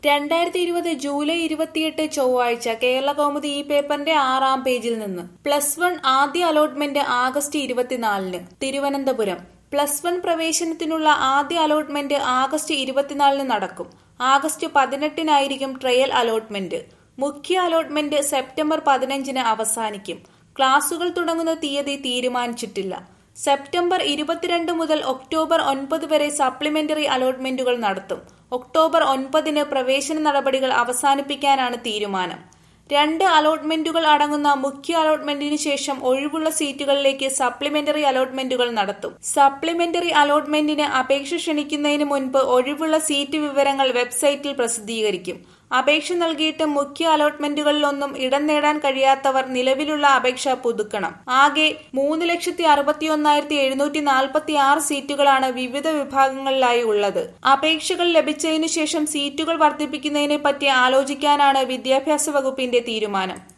രണ്ടായിരത്തി ഇരുപത് ജൂലൈ ഇരുപത്തിയെട്ട് ചൊവ്വാഴ്ച കേരള കൗമുദി ഈ പേപ്പറിന്റെ ആറാം പേജിൽ നിന്ന് പ്ലസ് വൺ ആദ്യ അലോട്ട്മെന്റ് ആഗസ്റ്റ് ഇരുപത്തിനാലിന് തിരുവനന്തപുരം പ്ലസ് വൺ പ്രവേശനത്തിനുള്ള ആദ്യ അലോട്ട്മെന്റ് ആഗസ്റ്റ് ഇരുപത്തിനാലിന് നടക്കും ആഗസ്റ്റ് പതിനെട്ടിനായിരിക്കും ട്രയൽ അലോട്ട്മെന്റ് മുഖ്യ അലോട്ട്മെന്റ് സെപ്റ്റംബർ പതിനഞ്ചിന് അവസാനിക്കും ക്ലാസുകൾ തുടങ്ങുന്ന തീയതി തീരുമാനിച്ചിട്ടില്ല സെപ്റ്റംബർ ഇരുപത്തിരണ്ട് മുതൽ ഒക്ടോബർ ഒൻപത് വരെ സപ്ലിമെന്ററി അലോട്ട്മെന്റുകൾ നടത്തും ഒക്ടോബർ ഒൻപതിന് പ്രവേശന നടപടികൾ അവസാനിപ്പിക്കാനാണ് തീരുമാനം രണ്ട് അലോട്ട്മെന്റുകൾ അടങ്ങുന്ന മുഖ്യ അലോട്ട്മെന്റിന് ശേഷം ഒഴിവുള്ള സീറ്റുകളിലേക്ക് സപ്ലിമെന്ററി അലോട്ട്മെന്റുകൾ നടത്തും സപ്ലിമെന്ററി അലോട്ട്മെന്റിന് അപേക്ഷ ക്ഷണിക്കുന്നതിന് മുൻപ് ഒഴിവുള്ള സീറ്റ് വിവരങ്ങൾ വെബ്സൈറ്റിൽ പ്രസിദ്ധീകരിക്കും അപേക്ഷ നൽകിയിട്ട് മുഖ്യ അലോട്ട്മെന്റുകളിലൊന്നും ഇടം നേടാൻ കഴിയാത്തവർ നിലവിലുള്ള അപേക്ഷ പുതുക്കണം ആകെ മൂന്ന് ലക്ഷത്തി അറുപത്തി ഒന്നായിരത്തി എഴുന്നൂറ്റി നാൽപ്പത്തി ആറ് സീറ്റുകളാണ് വിവിധ വിഭാഗങ്ങളിലായി ഉള്ളത് അപേക്ഷകൾ ലഭിച്ചതിനു ശേഷം സീറ്റുകൾ വർദ്ധിപ്പിക്കുന്നതിനെ പറ്റി ആലോചിക്കാനാണ് വിദ്യാഭ്യാസ വകുപ്പിന്റെ തീരുമാനം